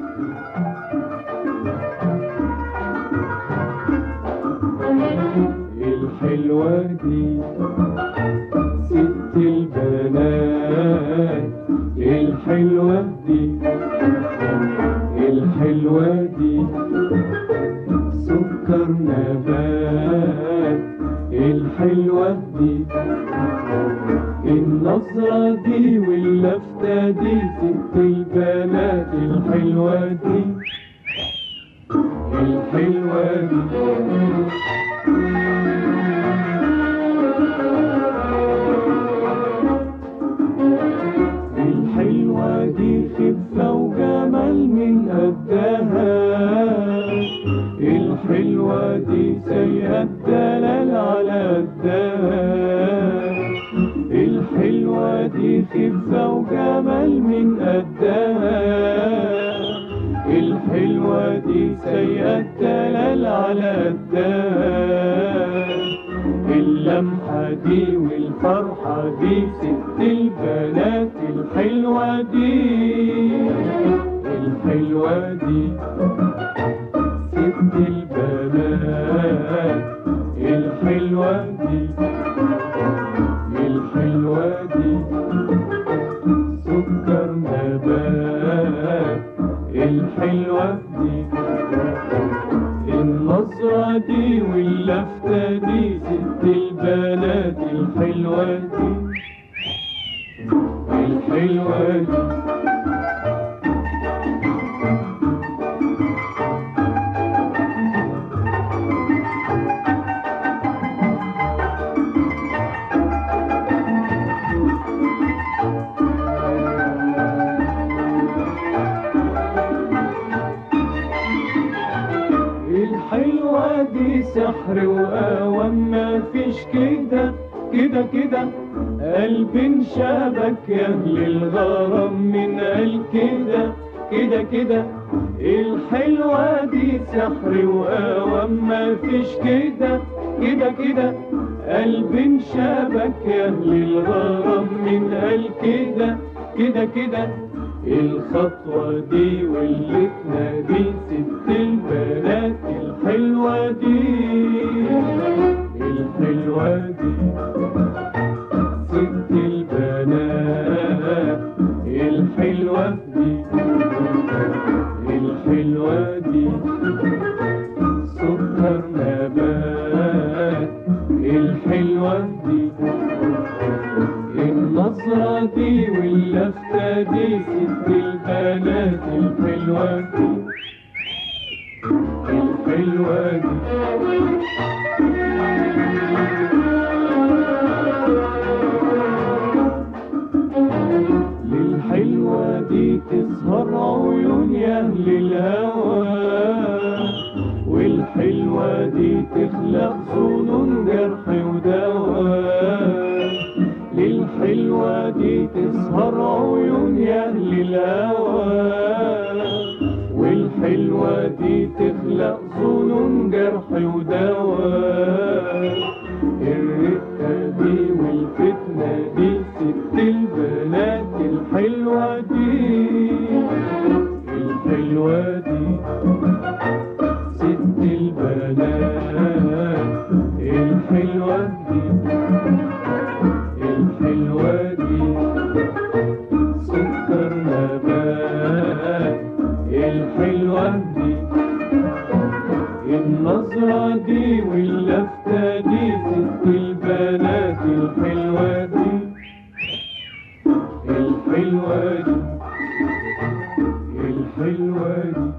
الحلوة دي ست البنات الحلوة دي الحلوة دي سكر نبات الحلوة دي النظرة دي واللفتة دي ست البنات الحلوة دي الحلوة دي الحلوة دي خفة وجمال من قدها الحلوة دي سيئة الدلال على قدها الحلوة دي خفة وجمال من قدها الحلوة دي سيئة الدلال على قدها اللمحة دي والفرحة دي ست البنات الحلوة دي الحلوة دي ست البنات الحلوة دي الحلوة دي سكر نبات الحلوة دي النظرة دي واللفتة دي ست البنات الحلوة دي الحلوة دي الحلوة دي سحر وقوام ما فيش كده كده كده قلب انشبك يا اهل الغرام من قال كده كده كده الحلوة دي سحر وقوام ما فيش كده كده كده قلب انشبك يا اهل الغرام من قال كده كده كده الخطوة دي واللي تنادي ست البنات الحلوة دي الحلوة دي ست البنات الحلوة دي الحلوة دي سكر نبات الحلوة دي النظرة دي واللفتة دي ست البنات الحلوة دي الحلوة دي للحلوة دي تسهر عيون يا أهل الهوى والحلوة دي تخلق ظنون جرح ودواء للحلوة دي تسهر عيون يا أهل الهوى والحلوة دي تخلق ظنون جرح ودواء الرقة دي والفتنة دي ست البنات الحلوة دي الحلوة دي ست البنات الحلوة دي الحلوة دي سكر نبات الحلوة دي النظرة دي واللفتة دي ست البنات الحلوة دي الحلوة دي الحلوة دي